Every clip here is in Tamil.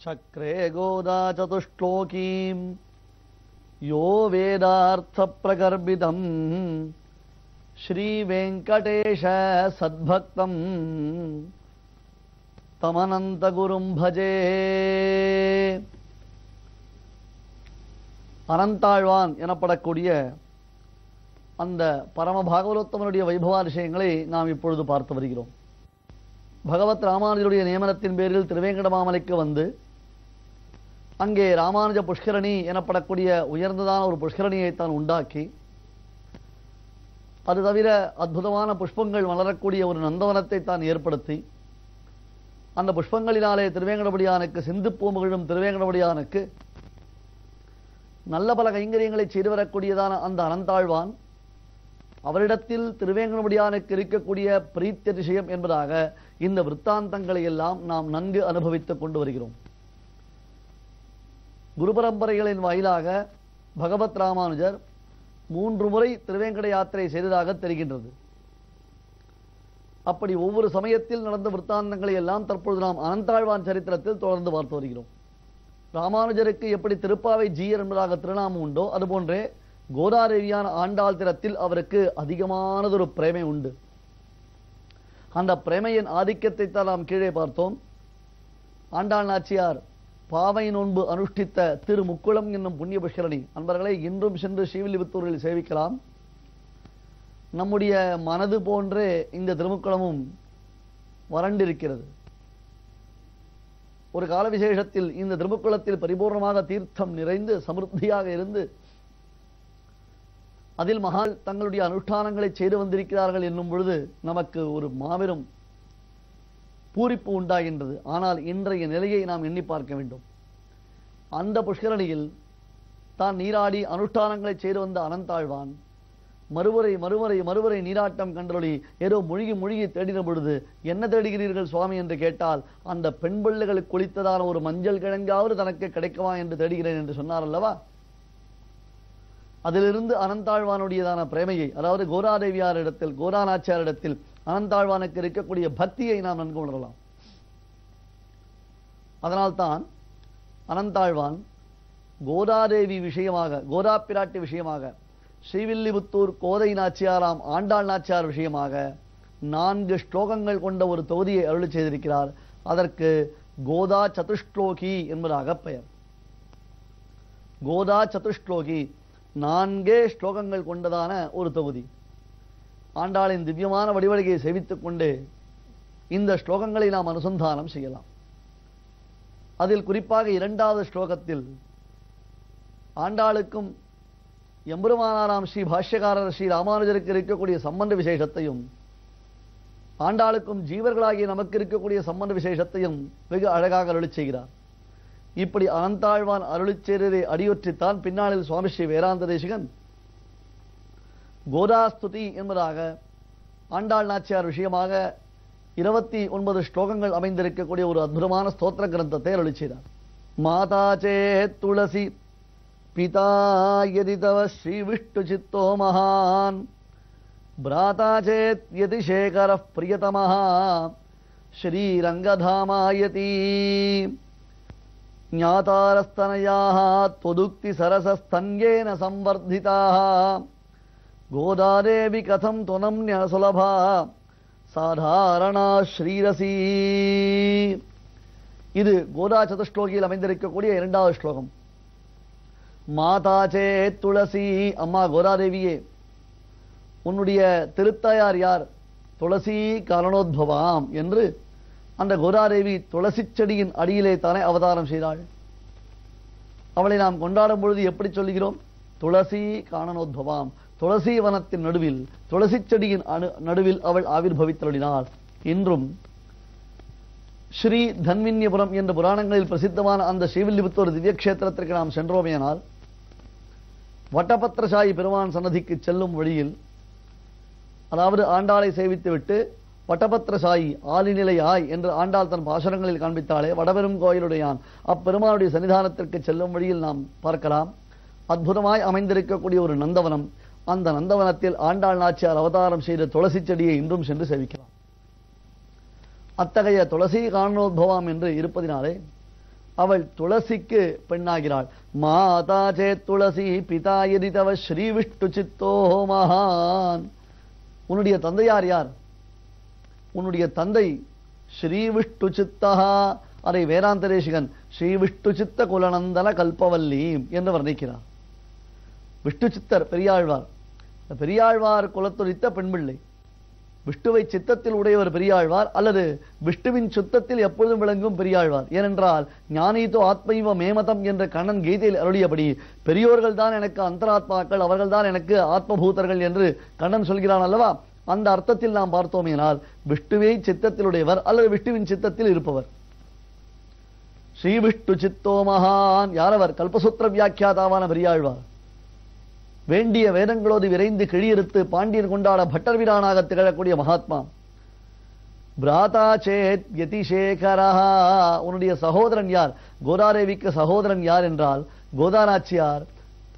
चक्रे गोदा चतुष्लोकीम् यो वेदार्थप्रगर्भितम् श्रीवेङ्कटेश सद्भक्तम् தமனந்தகுரும் பஜே அனந்தாழ்வான் எனப்படக்கூடிய அந்த பரம பாகவதோத்தமனுடைய வைபவாதிசயங்களை நாம் இப்பொழுது பார்த்து வருகிறோம் பகவத் ராமானுஜருடைய நியமனத்தின் பேரில் திருவேங்கடமாமலைக்கு வந்து அங்கே ராமானுஜ புஷ்கரணி எனப்படக்கூடிய உயர்ந்ததான ஒரு புஷ்கரணியை தான் உண்டாக்கி அது தவிர அற்புதமான புஷ்பங்கள் வளரக்கூடிய ஒரு நந்தவனத்தை தான் ஏற்படுத்தி அந்த புஷ்பங்களினாலே திருவேங்கடபடியானுக்கு சிந்து பூமுகிழும் திருவேங்கடபடியானுக்கு நல்ல பல கைங்கரியங்களை செய்து வரக்கூடியதான அந்த அனந்தாழ்வான் அவரிடத்தில் திருவேங்கடபடியானுக்கு இருக்கக்கூடிய பிரீத்தியதிசயம் என்பதாக இந்த விற்த்தாந்தங்களை எல்லாம் நாம் நன்கு அனுபவித்துக் கொண்டு வருகிறோம் குரு பரம்பரைகளின் வாயிலாக பகவத் ராமானுஜர் மூன்று முறை திருவேங்கட யாத்திரை செய்ததாக தெரிகின்றது அப்படி ஒவ்வொரு சமயத்தில் நடந்த விற்த்தாந்தங்களை எல்லாம் தற்பொழுது நாம் அனந்தாழ்வான் சரித்திரத்தில் தொடர்ந்து பார்த்து வருகிறோம் ராமானுஜருக்கு எப்படி திருப்பாவை ஜீயர் என்பதாக திருநாமம் உண்டோ அதுபோன்றே கோதாதேவியான ஆண்டாள் திறத்தில் அவருக்கு அதிகமானதொரு பிரேமை உண்டு அந்த பிரேமையின் ஆதிக்கத்தை தான் நாம் கீழே பார்த்தோம் ஆண்டாள் நாச்சியார் பாவை நோன்பு அனுஷ்டித்த திருமுக்குளம் என்னும் புண்ணிய புஷ்கரணி அன்பர்களை இன்றும் சென்று ஸ்ரீவில்லிபுத்தூரில் சேவிக்கலாம் நம்முடைய மனது போன்றே இந்த திருமுக்குளமும் வறண்டிருக்கிறது ஒரு கால விசேஷத்தில் இந்த திருமுக்குளத்தில் பரிபூர்ணமாக தீர்த்தம் நிறைந்து சமிருத்தியாக இருந்து அதில் மகால் தங்களுடைய அனுஷ்டானங்களை செய்து வந்திருக்கிறார்கள் என்னும் பொழுது நமக்கு ஒரு மாபெரும் பூரிப்பு உண்டாகின்றது ஆனால் இன்றைய நிலையை நாம் எண்ணி பார்க்க வேண்டும் அந்த புஷ்கரணியில் தான் நீராடி அனுஷ்டானங்களை செய்து வந்த அனந்தாழ்வான் மறுவரை மறுவரை மறுவரை நீராட்டம் கண்டொழி ஏதோ முழுகி முழுகி தேடின பொழுது என்ன தேடுகிறீர்கள் சுவாமி என்று கேட்டால் அந்த பெண் பிள்ளைகளுக்கு குளித்ததான ஒரு மஞ்சள் கிழங்காவது தனக்கு கிடைக்குமா என்று தேடுகிறேன் என்று சொன்னார் அல்லவா அதிலிருந்து அனந்தாழ்வானுடையதான பிரேமையை அதாவது கோராதேவியார் இடத்தில் கோராநாச்சியார் இடத்தில் அனந்தாழ்வானுக்கு இருக்கக்கூடிய பக்தியை நாம் நன்கு உணரலாம் அதனால்தான் அனந்தாழ்வான் கோதாதேவி விஷயமாக கோதா பிராட்டி விஷயமாக ஸ்ரீவில்லிபுத்தூர் கோதை நாச்சியாராம் ஆண்டாள் நாச்சியார் விஷயமாக நான்கு ஸ்லோகங்கள் கொண்ட ஒரு தொகுதியை அருளி செய்திருக்கிறார் அதற்கு கோதா சதுஷ்லோகி என்பதாக பெயர் கோதா சதுஷ்லோகி நான்கே ஸ்லோகங்கள் கொண்டதான ஒரு தொகுதி ஆண்டாளின் திவ்யமான வடிவழகையை சேவித்துக் கொண்டு இந்த ஸ்லோகங்களை நாம் அனுசந்தானம் செய்யலாம் அதில் குறிப்பாக இரண்டாவது ஸ்லோகத்தில் ஆண்டாளுக்கும் எம்பெருமானாராம் ஸ்ரீ பாஷ்யகாரர் ஸ்ரீ ராமானுஜருக்கு இருக்கக்கூடிய சம்பந்த விசேஷத்தையும் ஆண்டாளுக்கும் ஜீவர்களாகிய நமக்கு இருக்கக்கூடிய சம்பந்த விசேஷத்தையும் வெகு அழகாக அருளிச் செய்கிறார் இப்படி அனந்தாழ்வான் அருளிச் செய்ததை அடியொற்றித்தான் பின்னாளில் சுவாமி ஸ்ரீ வேதாந்த தேசிகன் கோதாஸ்துதி என்பதாக ஆண்டாள் நாச்சியார் விஷயமாக இருபத்தி ஒன்பது ஸ்லோகங்கள் அமைந்திருக்கக்கூடிய ஒரு அற்புதமான ஸ்தோத்திர கிரந்தத்தை அருளிச் செய்தார் மாதா சேத் துளசி पिता यदि तव श्रीविष्णुचित्तो महान् भ्राता चेत् यदि शेखरः प्रियतमः श्रीरङ्गधामायती ज्ञातारस्तनयाः त्वदुक्तिसरसस्तन्येन संवर्धिताः गोदादेवी कथं त्वनम्यसुलभा சாதாரணா ஸ்ரீரசி இது கோதா சதுஷ்லோகியில் அமைந்திருக்கக்கூடிய இரண்டாவது ஸ்லோகம் மாதாச்சே துளசி அம்மா கோதாதேவியே உன்னுடைய திருத்தாயார் யார் துளசி காரணோத்பவாம் என்று அந்த கோதாதேவி துளசி செடியின் அடியிலே தானே அவதாரம் செய்தாள் அவளை நாம் கொண்டாடும் பொழுது எப்படி சொல்லுகிறோம் துளசி காரணோத்பவாம் துளசி வனத்தின் நடுவில் துளசி செடியின் அணு நடுவில் அவள் ஆவிர்வவித்தருளினாள் இன்றும் ஸ்ரீ தன்வின்யபுரம் என்ற புராணங்களில் பிரசித்தமான அந்த ஸ்ரீவில்லிபுத்தூர் திவ்ய கஷேத்திரத்திற்கு நாம் சென்றோமேனால் வட்டபத்திரசாயி பெருமான் சன்னதிக்கு செல்லும் வழியில் அதாவது ஆண்டாளை சேவித்துவிட்டு வட்டபத்திரசாயி ஆலிநிலை ஆய் என்று ஆண்டாள் தன் பாசுரங்களில் காண்பித்தாலே வடபெரும் கோயிலுடையான் அப்பெருமானுடைய சன்னிதானத்திற்கு செல்லும் வழியில் நாம் பார்க்கலாம் அற்புதமாய் அமைந்திருக்கக்கூடிய ஒரு நந்தவனம் அந்த நந்தவனத்தில் ஆண்டாள் நாச்சியார் அவதாரம் செய்த துளசி செடியை இன்றும் சென்று சேவிக்கலாம் அத்தகைய துளசி காரணோத்பவம் என்று இருப்பதினாலே அவள் துளசிக்கு பெண்ணாகிறாள் மாதா சே துளசி பிதா எதி தவ ஸ்ரீ விஷ்ணு சித்தோ மகான் உன்னுடைய தந்தையார் யார் உன்னுடைய தந்தை ஸ்ரீ விஷ்ணு சித்தா அதை வேதாந்தரேஷிகன் ஸ்ரீ விஷ்ணு சித்த குலநந்தன கல்பவல்லி என்று வர்ணிக்கிறார் விஷ்ணு சித்தர் பெரியாழ்வார் இந்த பெரியாழ்வார் குலத்துரித்த பெண்பிள்ளை விஷ்ணுவை சித்தத்தில் உடையவர் பெரியாழ்வார் அல்லது விஷ்ணுவின் சுத்தத்தில் எப்பொழுதும் விளங்கும் பெரியாழ்வார் ஏனென்றால் ஞானீதோ ஆத்மைவ மேமதம் என்ற கண்ணன் கீதையில் அருளியபடி பெரியோர்கள் தான் எனக்கு அந்தராத்மாக்கள் அவர்கள் தான் எனக்கு ஆத்மபூதர்கள் என்று கண்ணன் சொல்கிறான் அல்லவா அந்த அர்த்தத்தில் நாம் பார்த்தோமேனால் விஷ்ணுவை சித்தத்தில் உடையவர் அல்லது விஷ்ணுவின் சித்தத்தில் இருப்பவர் ஸ்ரீ விஷ்ணு சித்தோ மகான் யாரவர் கல்பசூத்திர வியாக்கியாதாவான பெரியாழ்வார் வேண்டிய வேதங்களோடு விரைந்து கிழியெடுத்து பாண்டியன் கொண்டாட பட்டர் வீரானாக திகழக்கூடிய மகாத்மா பிராதா சேத் யதிசேகரா உன்னுடைய சகோதரன் யார் கோதாதேவிக்கு சகோதரன் யார் என்றால் கோதாநாச்சியார்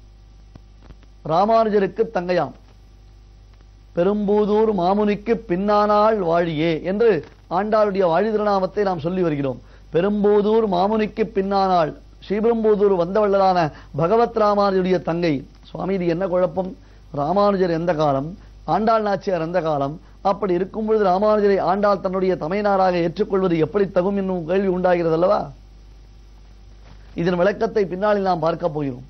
ராமானுஜருக்கு தங்கையாம் பெரும்பூதூர் மாமுனிக்கு பின்னானாள் வாழியே என்று ஆண்டாளுடைய வாழி திருநாமத்தை நாம் சொல்லி வருகிறோம் பெரும்பூதூர் மாமுனிக்கு பின்னானாள் ஸ்ரீபெரும்பூதூர் வந்தவள்ளலான பகவத் ராமானுஜருடைய தங்கை சுவாமி இது என்ன குழப்பம் ராமானுஜர் எந்த காலம் ஆண்டாள் நாச்சியார் எந்த காலம் அப்படி இருக்கும் பொழுது ராமானுஜரை ஆண்டாள் தன்னுடைய தமையனாராக ஏற்றுக்கொள்வது எப்படி தகும் என்னும் கேள்வி உண்டாகிறது அல்லவா இதன் விளக்கத்தை பின்னாளில் நாம் பார்க்க போகிறோம்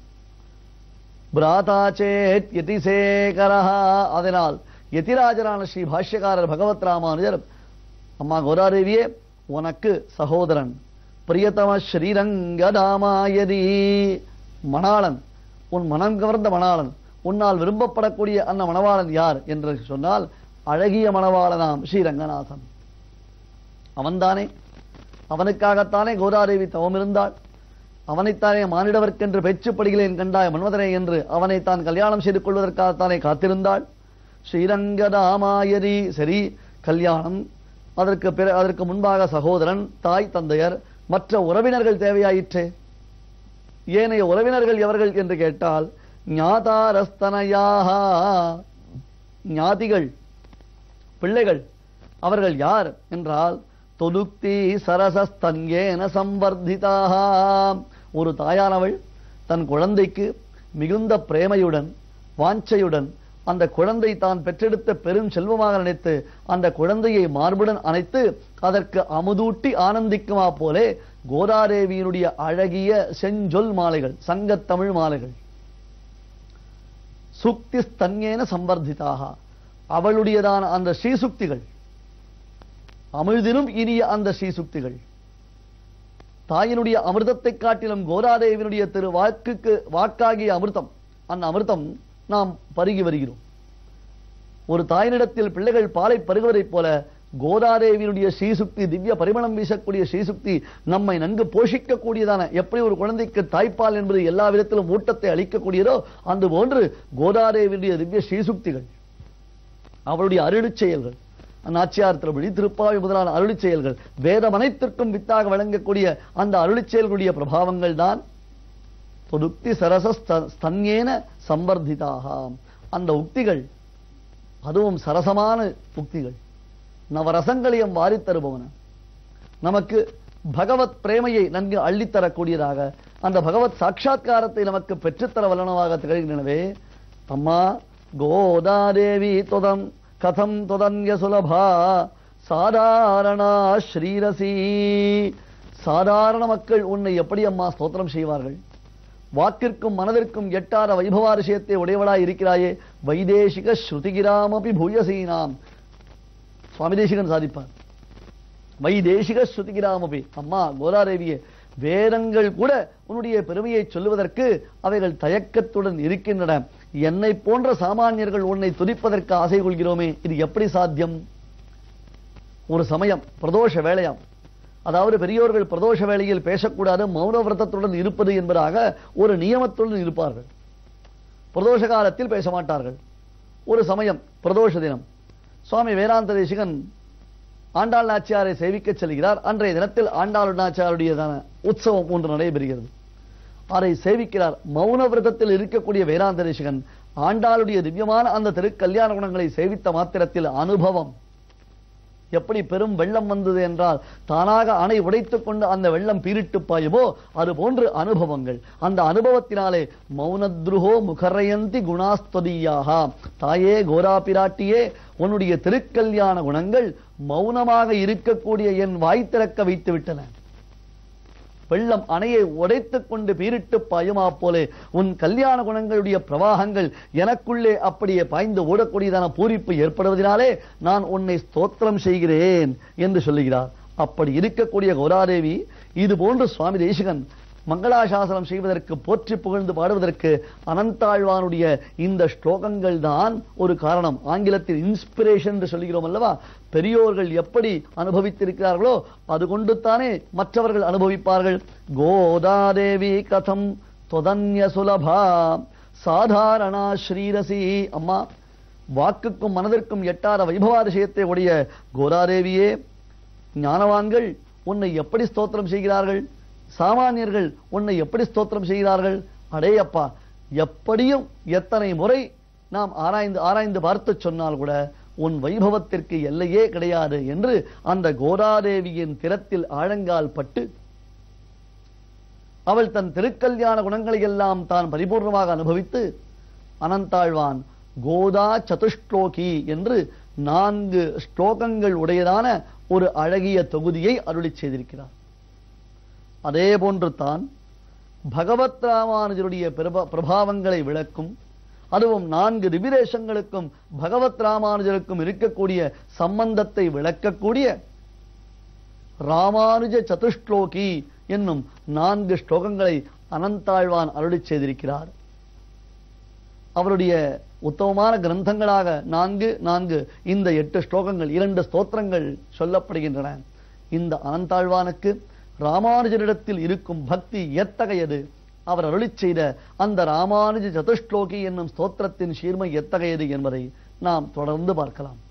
பிராதா சேத் யதிசேகரா அதனால் யதிராஜரான ஸ்ரீ பாஷ்யக்காரர் பகவத் ராமானுஜர் அம்மா கோதாதேவியே உனக்கு சகோதரன் பிரியதம ஸ்ரீரங்கதாமாயதி மணாளன் உன் மனம் கவர்ந்த மணாளன் உன்னால் விரும்பப்படக்கூடிய அந்த மணவாளன் யார் என்று சொன்னால் அழகிய மணவாளனாம் ஸ்ரீரங்கநாதன் அவன்தானே அவனுக்காகத்தானே கோதாதேவி தவம் இருந்தாள் அவனைத்தானே மானிடவர்க்கென்று பேச்சுப்படுகிறேன் கண்டாய் மன்மதனே என்று அவனை தான் கல்யாணம் செய்து கொள்வதற்காகத்தானே காத்திருந்தாள் ஸ்ரீரங்கதாமாயரி சரி கல்யாணம் அதற்கு பிற அதற்கு முன்பாக சகோதரன் தாய் தந்தையர் மற்ற உறவினர்கள் தேவையாயிற்றே ஏனைய உறவினர்கள் எவர்கள் என்று கேட்டால் ஞாதாரஸ்தனையாக ஞாதிகள் பிள்ளைகள் அவர்கள் யார் என்றால் தொலுக்தி சரசஸ்தன்யேன சம்பர்திதாக ஒரு தாயானவள் தன் குழந்தைக்கு மிகுந்த பிரேமையுடன் வாஞ்சையுடன் அந்த குழந்தை தான் பெற்றெடுத்த பெரும் செல்வமாக நினைத்து அந்த குழந்தையை மார்புடன் அணைத்து அதற்கு அமுதூட்டி ஆனந்திக்குமா போலே கோதாதேவியினுடைய அழகிய செஞ்சொல் மாலைகள் சங்கத்தமிழ் மாலைகள் சுக்தி ஸ்தன்யேன சம்பர்திதாக அவளுடையதான அந்த ஸ்ரீசுக்திகள் அமிழ்தினும் இனிய அந்த ஸ்ரீசுக்திகள் தாயினுடைய அமிர்தத்தை காட்டிலும் கோதாதேவியினுடைய திரு வாக்குக்கு வாக்காகிய அமிர்தம் அந்த அமிர்தம் நாம் பருகி வருகிறோம் ஒரு தாயினிடத்தில் பிள்ளைகள் பாலை பருகுவதைப் போல கோதாதேவியினுடைய ஸ்ரீசுக்தி திவ்ய பரிமளம் வீசக்கூடிய ஸ்ரீசுக்தி நம்மை நன்கு போஷிக்கக்கூடியதான எப்படி ஒரு குழந்தைக்கு தாய்ப்பால் என்பது எல்லா விதத்திலும் ஊட்டத்தை அளிக்கக்கூடியதோ அந்த போன்று கோதாதேவியுடைய திவ்ய ஸ்ரீசுக்திகள் அவளுடைய அருளிச் செயல்கள் நாச்சியார் திருப்பதி திருப்பாவி முதலான அருளிச் செயல்கள் வேதம் அனைத்திற்கும் வித்தாக வழங்கக்கூடிய அந்த அருளிச் செயல்களுடைய பிரபாவங்கள் தான் தொடுக்தி சரச ஸ்தன்யேன சம்பர்திதாக அந்த உக்திகள் அதுவும் சரசமான உக்திகள் நவரசங்களையும் வாரித் தருபவன நமக்கு பகவத் பிரேமையை நன்கு அள்ளித்தரக்கூடியதாக அந்த பகவத் சாட்சா்காரத்தை நமக்கு பெற்றுத்தர வல்லனவாக திகழ்கின்றனவே அம்மா கோதாதேவி தொதம் கதம் தொதன்ய சுலபா சாதாரணா ஸ்ரீரசி சாதாரண மக்கள் உன்னை எப்படி அம்மா ஸ்தோத்திரம் செய்வார்கள் வாக்கிற்கும் மனதிற்கும் எட்டாத வைபவாரிஷயத்தை உடையவளாய் இருக்கிறாயே வைதேசிக ஸ்ருதிகிராமபி பூயசீனாம் சுவாமி தேசிகன் சாதிப்பார் வைதேசிக ஸ்ருதிகிராமபி அம்மா கோதாதேவியே வேதங்கள் கூட உன்னுடைய பெருமையை சொல்லுவதற்கு அவைகள் தயக்கத்துடன் இருக்கின்றன என்னை போன்ற சாமானியர்கள் உன்னை துதிப்பதற்கு ஆசை கொள்கிறோமே இது எப்படி சாத்தியம் ஒரு சமயம் பிரதோஷ வேளையாம் அதாவது பெரியோர்கள் பிரதோஷ வேளையில் பேசக்கூடாது மௌன விரதத்துடன் இருப்பது என்பதாக ஒரு நியமத்துடன் இருப்பார்கள் பிரதோஷ காலத்தில் பேச மாட்டார்கள் ஒரு சமயம் பிரதோஷ தினம் சுவாமி வேதாந்த தேசிகன் ஆண்டாள் நாச்சியாரை சேவிக்கச் செல்கிறார் அன்றைய தினத்தில் ஆண்டாள் நாச்சியாருடையதான உற்சவம் ஒன்று நடைபெறுகிறது அதை சேவிக்கிறார் மௌன விரதத்தில் இருக்கக்கூடிய வேதாந்த தேசிகன் ஆண்டாளுடைய திவ்யமான அந்த திருக்கல்யாண குணங்களை சேவித்த மாத்திரத்தில் அனுபவம் எப்படி பெரும் வெள்ளம் வந்தது என்றால் தானாக அணை உடைத்துக் கொண்டு அந்த வெள்ளம் பீரிட்டு பாயுமோ அது போன்று அனுபவங்கள் அந்த அனுபவத்தினாலே மௌனத்ருஹோ முகரயந்தி குணாஸ்துதியாக தாயே கோரா பிராட்டியே உன்னுடைய திருக்கல்யாண குணங்கள் மௌனமாக இருக்கக்கூடிய என் வாய் திறக்க வைத்து விட்டன வெள்ளம் அணையை உடைத்துக் கொண்டு பீரிட்டு பாயுமா போலே உன் கல்யாண குணங்களுடைய பிரவாகங்கள் எனக்குள்ளே அப்படியே பாய்ந்து ஓடக்கூடியதான பூரிப்பு ஏற்படுவதனாலே நான் உன்னை ஸ்தோத்திரம் செய்கிறேன் என்று சொல்லுகிறார் அப்படி இருக்கக்கூடிய கௌராதேவி இது போன்று சுவாமி தேசிகன் மங்களாசாசனம் செய்வதற்கு போற்றி புகழ்ந்து பாடுவதற்கு அனந்தாழ்வானுடைய இந்த ஸ்லோகங்கள் தான் ஒரு காரணம் ஆங்கிலத்தில் இன்ஸ்பிரேஷன் என்று சொல்கிறோம் அல்லவா பெரியோர்கள் எப்படி அனுபவித்திருக்கிறார்களோ அது கொண்டு தானே மற்றவர்கள் அனுபவிப்பார்கள் கோதாதேவி கதம் தொதன்ய சுலபா சாதாரணா ஸ்ரீரசி அம்மா வாக்குக்கும் மனதிற்கும் எட்டாத வைபவாதிசயத்தை உடைய கோதாதேவியே ஞானவான்கள் உன்னை எப்படி ஸ்தோத்திரம் செய்கிறார்கள் சாமானியர்கள் உன்னை எப்படி ஸ்தோத்திரம் செய்கிறார்கள் அடே அப்பா எப்படியும் எத்தனை முறை நாம் ஆராய்ந்து ஆராய்ந்து பார்த்து சொன்னால் கூட உன் வைபவத்திற்கு எல்லையே கிடையாது என்று அந்த கோதாதேவியின் திறத்தில் ஆழங்கால் பட்டு அவள் தன் திருக்கல்யாண குணங்களை எல்லாம் தான் பரிபூர்ணமாக அனுபவித்து அனந்தாழ்வான் கோதா சதுஷ்லோகி என்று நான்கு ஸ்லோகங்கள் உடையதான ஒரு அழகிய தொகுதியை அருளிச் செய்திருக்கிறார் அதே போன்று தான் பகவத் ராமானுஜருடைய பிரப- பிரபாவங்களை விளக்கும் அதுவும் நான்கு ரிபிரேஷங்களுக்கும் பகவத் ராமானுஜருக்கும் இருக்கக்கூடிய சம்பந்தத்தை விளக்கக்கூடிய ராமானுஜ சதுஷ்லோகி என்னும் நான்கு ஸ்லோகங்களை அனந்தாழ்வான் அருளிச் செய்திருக்கிறார் அவருடைய உத்தமமான கிரந்தங்களாக நான்கு நான்கு இந்த எட்டு ஸ்லோகங்கள் இரண்டு ஸ்தோத்திரங்கள் சொல்லப்படுகின்றன இந்த அனந்தாழ்வானுக்கு ராமானுஜரிடத்தில் இருக்கும் பக்தி எத்தகையது அவர் அருளிச் செய்த அந்த ராமானுஜ சதுஷ்லோகி என்னும் ஸ்தோத்திரத்தின் சீர்மை எத்தகையது என்பதை நாம் தொடர்ந்து பார்க்கலாம்